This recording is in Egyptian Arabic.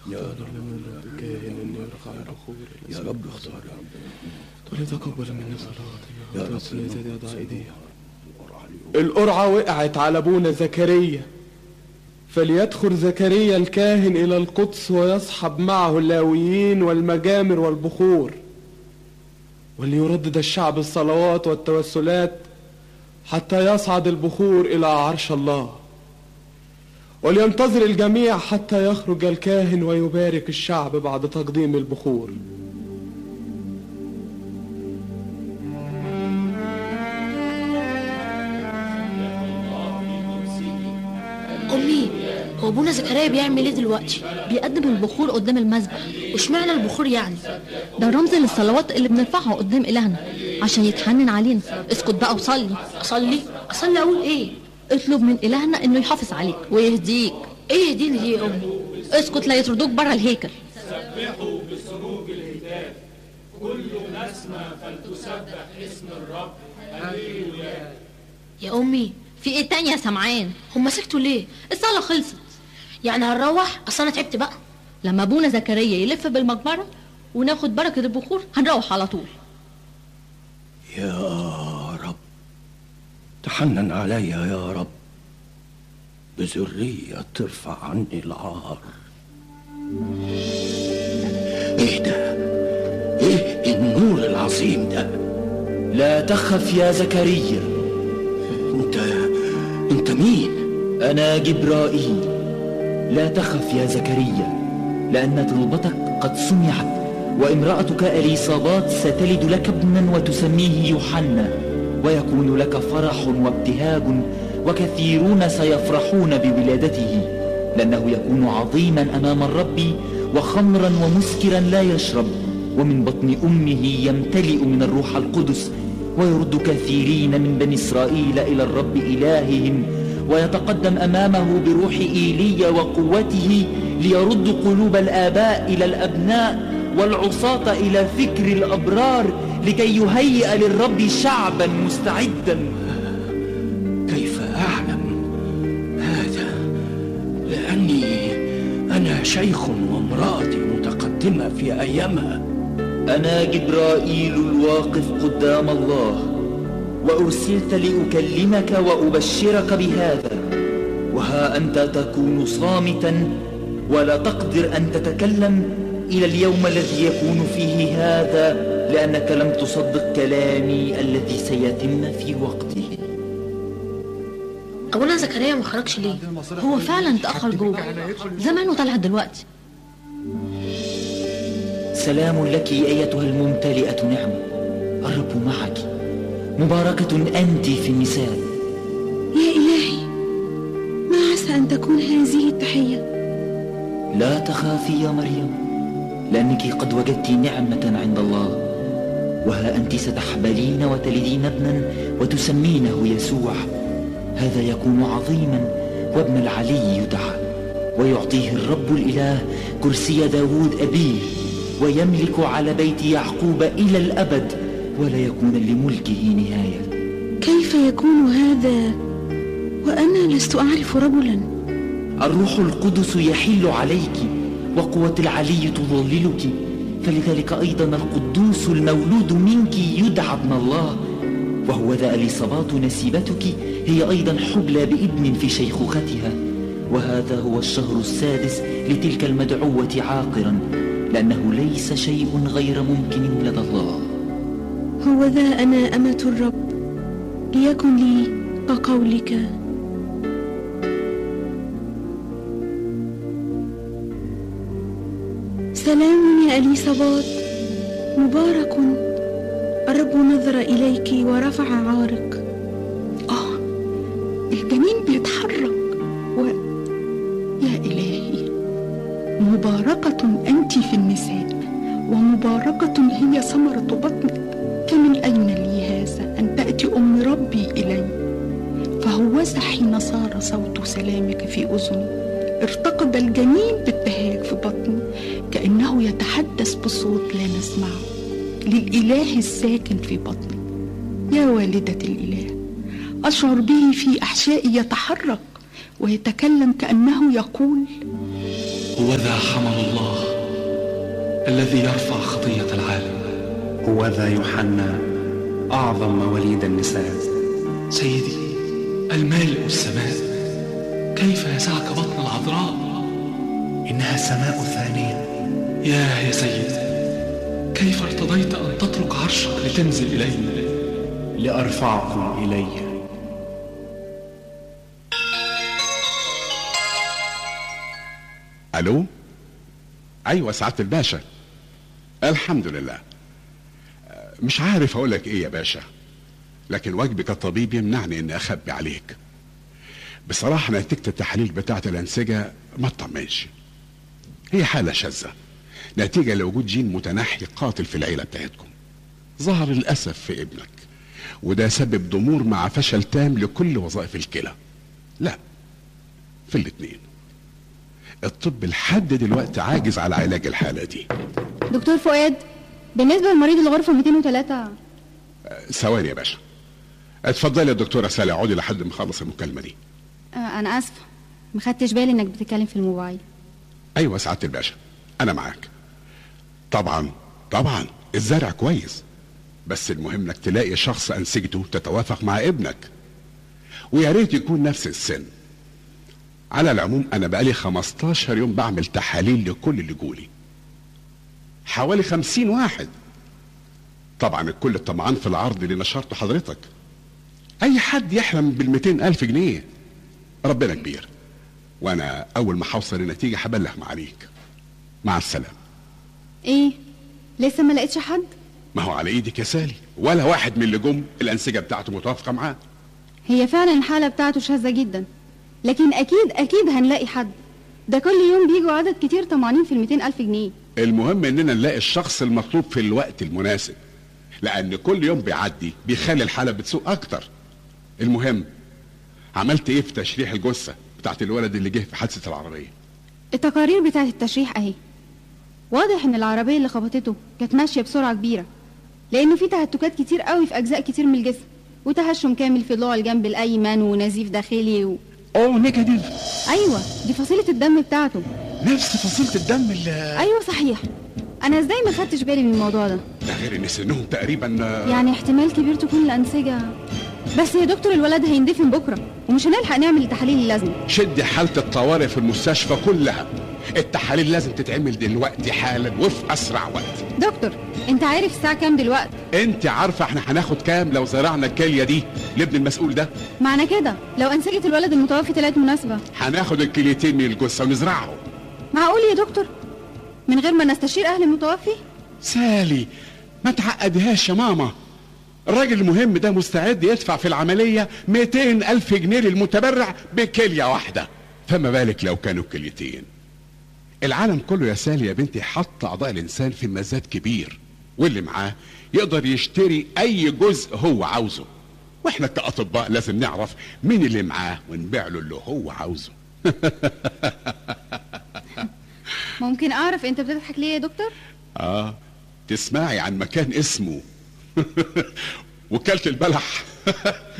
يا رب كاهن اني ارفع البخور يا رب اختار يا رب ولتقبل مني صلاتي يا رب. وتوصل زاد يضع ايديها اليوم. القرعة وقعت على ابونا زكريا فليدخل زكريا الكاهن الى القدس ويصحب معه اللاويين والمجامر والبخور وليردد الشعب الصلوات والتوسلات حتى يصعد البخور الى عرش الله ولينتظر الجميع حتى يخرج الكاهن ويبارك الشعب بعد تقديم البخور امي هو ابونا زكريا بيعمل ايه دلوقتي بيقدم البخور قدام المذبح واشمعنى البخور يعني ده رمز للصلوات اللي بنرفعها قدام إلهنا عشان يتحنن علينا اسكت بقى وصلي اصلي اصلي اقول ايه اطلب من إلهنا إنه يحافظ عليك ويهديك ايه يهديني دي يا امي اسكت لا يطردوك بره الهيكل يا امي في ايه تاني يا سمعان هما سكتوا ليه الصلاة خلصت يعني هنروح اصل انا تعبت بقى لما ابونا زكريا يلف بالمقبرة وناخد بركة البخور هنروح على طول يا رب تحنن علي يا رب بذرية ترفع عني العار ايه ده ايه النور العظيم ده لا تخف يا زكريا انت انت مين أنا جبرائيل لا تخف يا زكريا لأن طلبتك قد سمعت وامرأتك أليصابات ستلد لك ابنا وتسميه يوحنا ويكون لك فرح وابتهاج وكثيرون سيفرحون بولادته لأنه يكون عظيما أمام الرب وخمرا ومسكرا لا يشرب ومن بطن أمه يمتلئ من الروح القدس ويرد كثيرين من بني إسرائيل إلى الرب إلههم ويتقدم أمامه بروح إيليا وقوته ليرد قلوب الآباء إلى الأبناء والعصاة إلى فكر الأبرار لكي يهيئ للرب شعبا مستعدا كيف أعلم هذا لأني أنا شيخ وامرأتي متقدمة في أيامها أنا جبرائيل الواقف قدام الله وأرسلت لأكلمك وأبشرك بهذا وها أنت تكون صامتا ولا تقدر أن تتكلم إلى اليوم الذي يكون فيه هذا لأنك لم تصدق كلامي الذي سيتم في وقته ابونا زكريا ما خرجش ليه هو فعلا اتأخر جوه زمانه طلع دلوقتي سلام لك أيتها الممتلئة نعمة الرب معك مباركة أنت في النساء يا إلهي ما عسى أن تكون هذه التحية لا تخافي يا مريم لأنك قد وجدت نعمة عند الله وها أنت ستحبلين وتلدين ابنا وتسمينه يسوع هذا يكون عظيما وابن العلي يدعى ويعطيه الرب الإله كرسي داود أبيه ويملك على بيت يعقوب إلى الأبد ولا يكون لملكه نهاية كيف يكون هذا وأنا لست أعرف رجلا الروح القدس يحل عليك وقوة العلي تظللك فلذلك أيضا القدوس المولود منك يدعى ابن الله وهو ذا أليصابات نسيبتك هي أيضا حبلى بابن في شيخوختها وهذا هو الشهر السادس لتلك المدعوة عاقرا لأنه ليس شيء غير ممكن لدى الله هو ذا أنا أمة الرب ليكن لي كقولك سلام يا أليصابات مبارك الرب نظر إليك ورفع عارك آه الجنين بيتحرك و يا إلهي مباركة أنت في النساء ومباركة هي ثمرة بطنك فمن أين لي هذا أن تأتي أم ربي إلي فهوذا حين صار صوت سلامك في أذني ارتقد الجنين بابتهاج في بطني كأنه يتحدث بصوت لا نسمعه للإله الساكن في بطني يا والدة الإله أشعر به في أحشائي يتحرك ويتكلم كأنه يقول هوذا حمل الله الذي يرفع خطية العالم هوذا يوحنا أعظم مواليد النساء سيدي المالئ السماء كيف يسعك بطن العذراء إنها سماء ثانية ياه يا سيد كيف ارتضيت أن تترك عرشك لتنزل إلينا لأرفعكم إلي الو ايوه سعاده الباشا الحمد لله آه، مش عارف اقول لك ايه يا باشا لكن واجبي كطبيب يمنعني اني اخبي عليك بصراحه نتيجه التحاليل بتاعه الانسجه ما تطمنش هي حاله شاذه نتيجه لوجود جين متنحي قاتل في العيله بتاعتكم ظهر للاسف في ابنك وده سبب ضمور مع فشل تام لكل وظائف الكلى لا في الاتنين الطب لحد دلوقتي عاجز على علاج الحالة دي دكتور فؤاد بالنسبة لمريض الغرفة 203 ثواني يا باشا اتفضلي يا دكتورة سالي اقعدي لحد ما اخلص المكالمة دي آه أنا آسفة ما خدتش بالي إنك بتتكلم في الموبايل ايوه سعادة الباشا انا معاك طبعا طبعا الزرع كويس بس المهم انك تلاقي شخص انسجته تتوافق مع ابنك ويا ريت يكون نفس السن على العموم انا بقالي 15 يوم بعمل تحاليل لكل اللي جولي حوالي 50 واحد طبعا الكل طمعان في العرض اللي نشرته حضرتك اي حد يحلم بال ألف جنيه ربنا كبير وانا اول ما هوصل لنتيجه هبلغ معاليك مع السلامه إيه لسه ما لقيتش حد ما هو على ايدك يا سالي ولا واحد من اللي جم الانسجه بتاعته متوافقه معاه هي فعلا الحالة بتاعته شاذة جدا لكن أكيد أكيد هنلاقي حد ده كل يوم بيجوا عدد كتير طمعانين في الميتين ألف جنيه المهم اننا نلاقي الشخص المطلوب في الوقت المناسب لان كل يوم بيعدي بيخلي الحاله بتسوء اكتر المهم عملت ايه في تشريح الجثه بتاعت الولد اللي جه في حادثه العربيه التقارير بتاعت التشريح أهي واضح إن العربية اللي خبطته كانت ماشية بسرعة كبيرة لأنه في تهتكات كتير قوي في أجزاء كتير من الجسم وتهشم كامل في ضلوع الجنب الأيمن ونزيف داخلي و... اوه نيجاتيف أيوة دي فصيلة الدم بتاعته نفس فصيله الدم اللي أيوة صحيح أنا إزاي ما خدتش بالي من الموضوع ده ده غير ان سنهم تقريبا آه، يعني احتمال كبير تكون الأنسجة بس يا دكتور الولد هيندفن بكرة ومش هنلحق نعمل التحاليل اللازمة شد حاله الطوارئ في المستشفى كلها التحاليل لازم تتعمل دلوقتي حالا وفي اسرع وقت دكتور انت عارف الساعة كام دلوقتي انت عارفه احنا هناخد كام لو زرعنا الكليه دي لابن المسؤول ده معنى كده لو أنسجة الولد المتوفي طلعت مناسبة هناخد الكليتين من الجثه ونزرعهم معقول يا دكتور من غير ما نستشير أهل المتوفي سالي ما تعقدهاش يا ماما الراجل المهم ده مستعد يدفع في العملية 200 ألف جنيه للمتبرع بكلية واحدة فما بالك لو كانوا كليتين العالم كله يا سالي يا بنتي حط أعضاء الإنسان في مزاد كبير واللي معاه يقدر يشتري أي جزء هو عاوزه واحنا كأطباء لازم نعرف مين اللي معاه ونبيع له اللي هو عاوزه ممكن أعرف أنت بتضحك ليه يا دكتور اه تسمعي عن مكان اسمه وكالة البلح